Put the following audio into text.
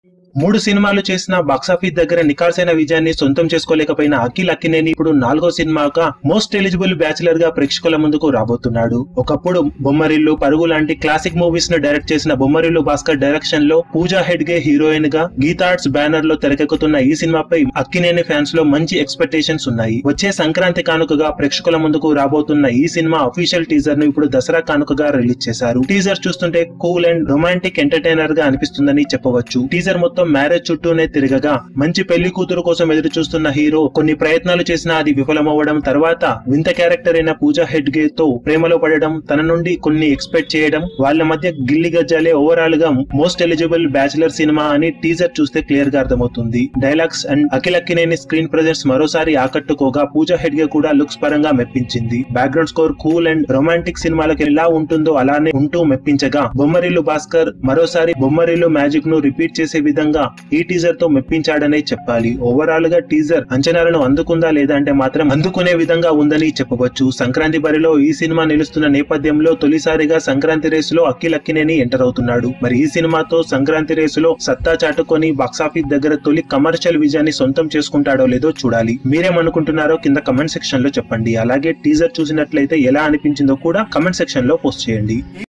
మూడు సినిమాలు చేసిన బాక్సాఫీస్ దగ్గర నికార్సైన విజయాన్ని సొంతం చేసుకోలేకపోయిన అఖిల్ అక్కినేని ఇప్పుడు నాలుగో సినిమాగా మోస్ట్ ఎలిజిబుల్ బ్యాచిలర్ గా ప్రేక్షకుల ముందుకు రాబోతున్నాడు ఒకప్పుడు బొమ్మరిల్లు పరుగు లాంటి క్లాసిక్ మూవీస్ ను డైరెక్ట్ చేసిన బొమ్మరిల్లు భాస్కర్ డైరెక్షన్ లో పూజా హెడ్గే హీరోయిన్ గా గీతార్ట్స్ బ్యానర్ లో తెరకెక్కుతున్న ఈ సినిమాపై అక్కినేని ఫ్యాన్స్ లో మంచి ఎక్స్పెక్టేషన్స్ ఉన్నాయి వచ్చే సంక్రాంతి కానుకగా ప్రేక్షకుల ముందుకు రాబోతున్న ఈ సినిమా అఫీషియల్ టీజర్ ను ఇప్పుడు దసరా కానుకగా రిలీజ్ చేశారు టీజర్ చూస్తుంటే కూల్ అండ్ రొమాంటిక్ ఎంటర్టైనర్ గా అనిపిస్తుందని చెప్పవచ్చు టీజర్ మొత్తం మ్యారేజ్ చుట్టూనే తిరగగా మంచి పెళ్లి కూతురు కోసం ఎదురు చూస్తున్న హీరో కొన్ని ప్రయత్నాలు చేసినా అది విఫలమవ్వడం తర్వాత వింత క్యారెక్టర్ అయిన పూజా హెడ్గే తో ప్రేమలో పడడం తన నుండి కొన్ని ఎక్స్పెక్ట్ చేయడం వాళ్ళ మధ్య గిల్లి గజ్జాలే ఓవరాల్ గా మోస్ట్ ఎలిజిబుల్ బ్యాచిలర్ సినిమా అని టీజర్ చూస్తే క్లియర్ గా అర్థమవుతుంది dialogues and Akhil Akkineni screen presence మరోసారి ఆకట్టుకోగా పూజా హెడ్గే కూడా లుక్స్ పరంగా మెప్పించింది background score cool and romantic సినిమాలకు ఎలా ఉంటుందో అలానే ఉంటూ మెప్పించగా బొమ్మరిల్లు భాస్కర్ మరోసారి బొమ్మరిల్లు మ్యాజిక్ ను రిపీట్ చేసే విధంగా ఈ టీజర్ తో మెప్పించాడనే చెప్పాలి ఓవరాల్ గా టీజర్ అంచనాలను అందుకుందా లేదా అంటే మాత్రం అందుకునే విధంగా ఉందని చెప్పవచ్చు సంక్రాంతి బరిలో ఈ సినిమా నిలుస్తున్న నేపథ్యంలో తొలిసారిగా సంక్రాంతి రేసులో అఖిల్ అక్కినేని ఎంటర్ అవుతున్నాడు మరి ఈ సినిమాతో సంక్రాంతి రేసులో సత్తా చాటుకొని బాక్సాఫీస్ దగ్గర తొలి కమర్షియల్ విజయాన్ని సొంతం చేసుకుంటాడో లేదో చూడాలి మీరేమనుకుంటున్నారో కింద కమెంట్ సెక్షన్ లో చెప్పండి అలాగే టీజర్ చూసినట్లయితే ఎలా అనిపించిందో కూడా కమెంట్ సెక్షన్ లో పోస్ట్ చేయండి